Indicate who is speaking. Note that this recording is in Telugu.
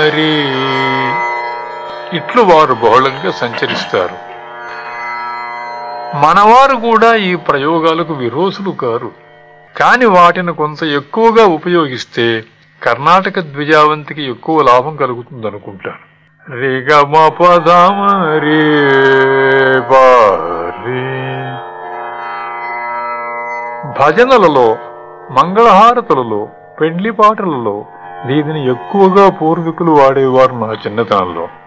Speaker 1: రే ఇట్లు వారు బహుళంగా సంచరిస్తారు మనవారు కూడా ఈ ప్రయోగాలకు విరోసులు కారు కాని వాటిని కొంత ఎక్కువగా ఉపయోగిస్తే కర్ణాటక ద్విజావంతికి ఎక్కువ లాభం కలుగుతుంది అనుకుంటాను రిగమ పదమ రే బా రే. భజనలలో మంగళహారతులలో పెండ్లి పాటలలో దీనిని ఎక్కువగా పూర్వీకులు వాడేవారు నా చిన్నతనంలో